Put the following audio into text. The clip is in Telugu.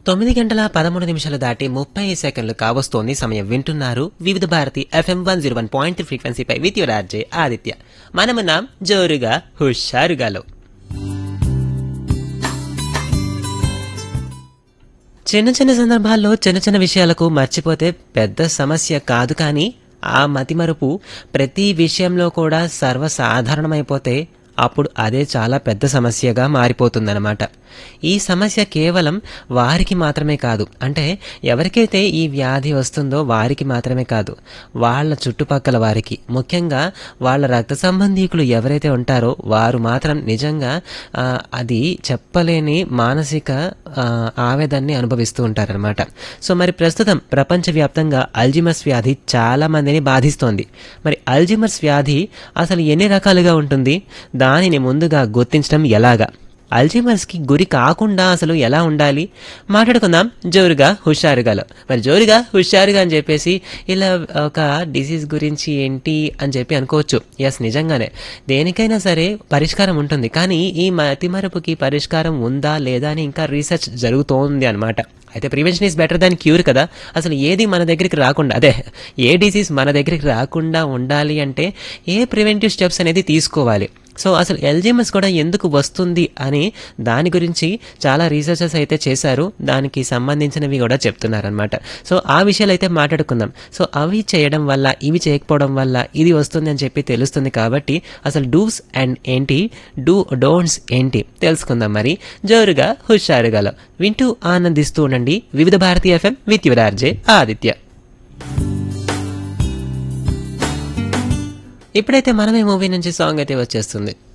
తొమ్మిది గంటల పదమూడు నిమిషాలు దాటి ముప్పై సెకండ్లు కావస్తోంది సమయం వింటున్నారు Vividh Bharati FM one zero one point ఫ్రీక్వెన్సీపై విత్ యువర్ ఆర్జే ఆదిత్య మనమున్నాం జోరుగా హుషారుగాలో చిన్న చిన్న సందర్భాల్లో చిన్న చిన్న విషయాలకు మర్చిపోతే పెద్ద సమస్య కాదు కానీ ఆ మతిమరుపు ప్రతి విషయంలో కూడా సర్వసాధారణమైపోతే అప్పుడు అదే చాలా పెద్ద సమస్యగా మారిపోతుందన్నమాట ఈ సమస్య కేవలం వారికి మాత్రమే కాదు అంటే ఎవరికైతే ఈ వ్యాధి వస్తుందో వారికి మాత్రమే కాదు వాళ్ళ చుట్టుపక్కల వారికి ముఖ్యంగా వాళ్ళ రక్త సంబంధీకులు ఎవరైతే ఉంటారో వారు మాత్రం నిజంగా ఆ, అది చెప్పలేని మానసిక ఆ, ఆవేదనని అనుభవిస్తూ ఉంటారనమాట సో మరి ప్రస్తుతం ప్రపంచవ్యాప్తంగా అల్జిమర్స్ వ్యాధి చాలా మందిని బాధిస్తోంది మరి అల్జిమర్స్ వ్యాధి అసలు ఎన్ని రకాలుగా ఉంటుంది దానిని ముందుగా గుర్తించడం ఎలాగా అల్జిమర్స్కి గురి కాకుండా అసలు ఎలా ఉండాలి మాట్లాడుకుందాం జోరుగా హుషారుగాలో మరి జోరుగా హుషారుగా అని చెప్పేసి ఇలా ఒక డిసీజ్ గురించి ఏంటి అని చెప్పి అనుకోవచ్చు ఎస్ నిజంగానే దేనికైనా సరే పరిష్కారం ఉంటుంది కానీ ఈ మతిమరుపుకి పరిష్కారం ఉందా లేదా అని ఇంకా రీసెర్చ్ జరుగుతోంది అనమాట అయితే prevention is better than cure కదా అసలు ఏది మన దగ్గరికి రాకుండా అదే ఏ డిసీజ్ మన దగ్గరికి రాకుండా ఉండాలి అంటే ఏ ప్రివెంటివ్ స్టెప్స్ అనేది తీసుకోవాలి సో అసలు ఎల్జిఎంఎస్ కూడా ఎందుకు వస్తుంది అని దాని గురించి చాలా రీసెర్చెస్ అయితే చేశారు దానికి సంబంధించినవి కూడా చెప్తున్నారనమాట సో ఆ విషయాలు అయితే మాట్లాడుకుందాం సో అవి చేయడం వల్ల ఇవి చేయకపోవడం వల్ల ఇది వస్తుంది అని చెప్పి తెలుస్తుంది కాబట్టి అసలు డూస్ అండ్ ఏంటి డూ డోంట్స్ ఏంటి తెలుసుకుందాం మరి జోరుగా హుషారుగాలో వింటూ ఆనందిస్తూ ఉండండి Vividh Bharati FM with your RJ Aditya ఇప్పుడైతే మనమే మూవీ నుంచి సాంగ్ అయితే వచ్చేస్తుంది